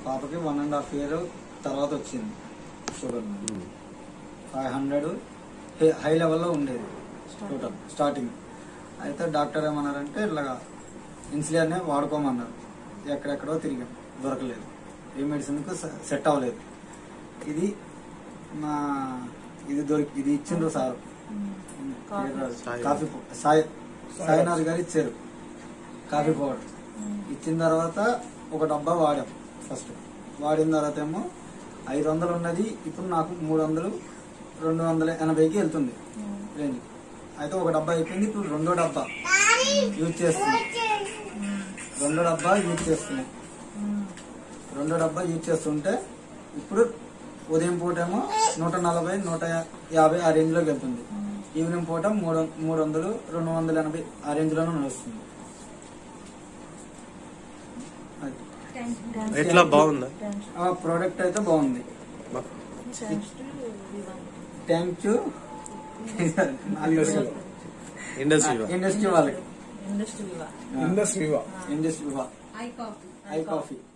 పాపకి one and half year తర్వాత వచ్చింది షుగర్ ఫైవ్ హండ్రెడ్ హై లెవెల్లో ఉండేది టోటల్ స్టార్టింగ్ అయితే డాక్టర్ ఏమన్నారంటే ఇట్లాగా ఇన్సులిన్ వాడుకోమన్నారు ఎక్కడెక్కడో తిరిగాం దొరకలేదు ఏ మెడిసిన్కు సెట్ అవ్వలేదు ఇది నా ఇది దొరికి ఇది ఇచ్చిండ్రు సార్ కాఫీ పౌ- సాయి సాయినాథ్ గారు ఇచ్చారు కాఫీ పౌడర్ ఇచ్చిన తర్వాత ఒక డబ్బా వాడాం ఫస్ట్ వాడిన తర్వాత ఏమో ఐదు వందలు ఉన్నది ఇప్పుడు నాకు మూడు వందలు రెండు వందల ఎనభైకి వెళ్తుంది రేంజ్ అయితే ఒక డబ్బా అయిపోయింది ఇప్పుడు రెండో డబ్బా యూజ్ చేస్తుంది రెండో డబ్బా యూజ్ చేస్తుంది రెండో డబ్బా యూజ్ చేస్తుంటే ఇప్పుడు ఉదయం పూట ఏమో నూట నలభై నూట యాభై ఆ రేంజ్ లోకి వెళ్తుంది ఈవినింగ్ పూట మూడు మూడు వందలు రెండు వందల ఎనభై ఆ రేంజ్ లోనే నడుస్తుంది అది. ఎట్లా బాగుందా ఆ ప్రోడక్ట్ అయితే బాగుంది థ్యాంక్ యూ ఇండస్ట్రీ ఇండస్ట్రీ వాళ్ళకి industry industry industry I coffee I coffee